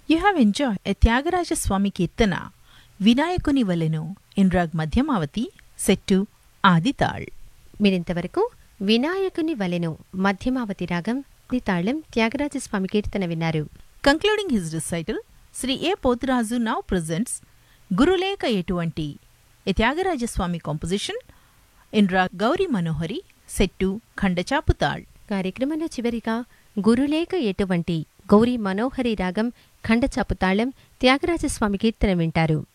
You have enjoyed a Tyagaraja Swami Kirtana, Vinayakuni Valenu, in Rag Madhyamavati, set to Adital. మీరింతవరకు వినాయకుని వలెను మధ్యమావతి రాగం the తాళం త్యాగరాజస్వామి కీర్తన విన్నారు Concluding his recital, Sri A. Pothrazu now presents Guruleka Etuvanti, a Tyagaraja Swami composition in Rag Gauri Manohari, set to Khandachaputal. కార్యక్రమంలో చివరిగా గురులేక ఎటువంటి గౌరీ మనోహరి రాగం ఖండచాపు తాళం త్యాగరాజస్వామి కీర్తన వింటారు